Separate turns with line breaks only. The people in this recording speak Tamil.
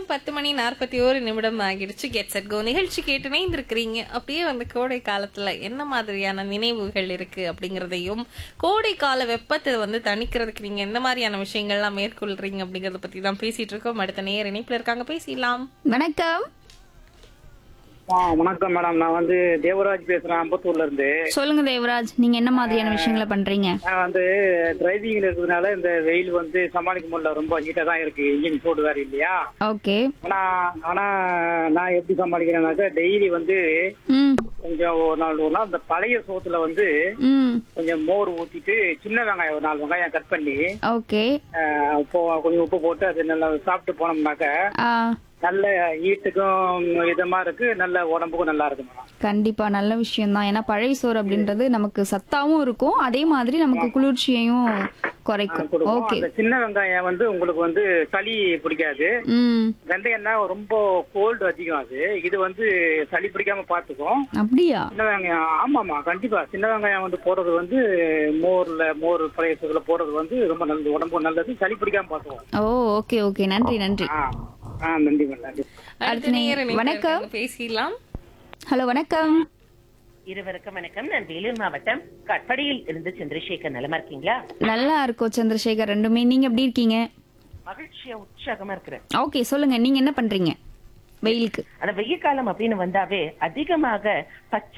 நேரம் பத்து மணி நாற்பத்தி ஓரு நிமிடம் ஆகிடுச்சு கெட் செட் கோ நிகழ்ச்சி கேட்டு இணைந்திருக்கிறீங்க அப்படியே வந்து கோடை காலத்துல என்ன மாதிரியான நினைவுகள் இருக்கு அப்படிங்கறதையும் கோடை கால வெப்பத்தை வந்து தணிக்கிறதுக்கு நீங்க எந்த மாதிரியான விஷயங்கள்லாம் மேற்கொள்றீங்க அப்படிங்கறத பத்தி தான் பேசிட்டு இருக்கோம் அடுத்த நேர் இணைப்புல இருக்காங்க பேசிடலாம்
வணக்கம்
ஆ வணக்கம் மேடம் நான் வந்து தேவராஜ் பேசுறேன் அம்பத்தூர்ல இருந்து
சொல்லுங்க தேவராஜ் நீங்க என்ன மாதிரியான விஷயங்களை பண்றீங்க
நான் வந்து டிரைவிங்ல இருக்கிறதுனால இந்த வெயில் வந்து சமாளிக்க முடியல ரொம்ப ஹீட்டா தான் இருக்கு இன்ஜின் சூடு வேற இல்லையா
ஓகே
ஆனா ஆனா நான் எப்படி சமாளிக்கிறேன்னாக்கா டெய்லி வந்து
ம்
கொஞ்சம் ஒரு நாள் ஒரு நாள் இந்த பழைய சோத்துல வந்து
ம்
கொஞ்சம் மோர் ஊத்திட்டு சின்ன வெங்காயம் ஒரு நாலு வெங்காயம் கட் பண்ணி
ஓகே
ஆஹ், இப்போ கொஞ்சம் உப்பு போட்டு அது நல்லா சாப்பிட்டு போனோம்னாக்க
ஆ
நல்ல ஹீட்டுக்கும் இதமா இருக்கு நல்ல உடம்புக்கும் நல்லா இருக்கு மேடம்
கண்டிப்பா நல்ல விஷயம் தான் ஏன்னா பழைய சோறு அப்படின்றது நமக்கு சத்தாவும் இருக்கும் அதே மாதிரி நமக்கு குளிர்ச்சியையும் குறைக்கும்
கொடுக்கும்
ஓகே
அந்த சின்ன வெங்காயம் வந்து உங்களுக்கு வந்து சளி பிடிக்காது
ம்
வெந்தயம்னா ரொம்ப கோல்டு அதிகம் அது இது வந்து சளி பிடிக்காம பாத்துக்கும்
அப்படியா
சின்ன வெங்காயம் ஆமாமா கண்டிப்பா சின்ன வெங்காயம் வந்து போடுறது வந்து மோர்ல மோர் பழைய சோறுல போடுறது வந்து ரொம்ப நல்லது உடம்புக்கு நல்லது சளி பிடிக்காம பாத்துக்கும்
ஓ ஓகே ஓகே நன்றி நன்றி
ஆ ஆ நன்றி மேடம் நன்றி
அடுத்த நேர் இணைப்புல
வணக்கம்.
இருக்காங்க, பேசிடலாம்
ஹலோ வணக்கம்
இருவருக்கும் வணக்கம் நான் வேலூர் மாவட்டம் கட்படியில் இருந்து சந்திரசேகர் நலமா இருக்கீங்களா
நல்லா இருக்கோம் சந்திரசேகர் ரெண்டுமே நீங்க எப்படி இருக்கீங்க
மகிழ்ச்சியா உற்சாகமா இருக்கிறேன்
ஓகே சொல்லுங்க நீங்க என்ன பண்றீங்க வெயிலுக்கு
ஆனா வெயில் காலம் அப்படின்னு வந்தாவே அதிகமாக பச்சை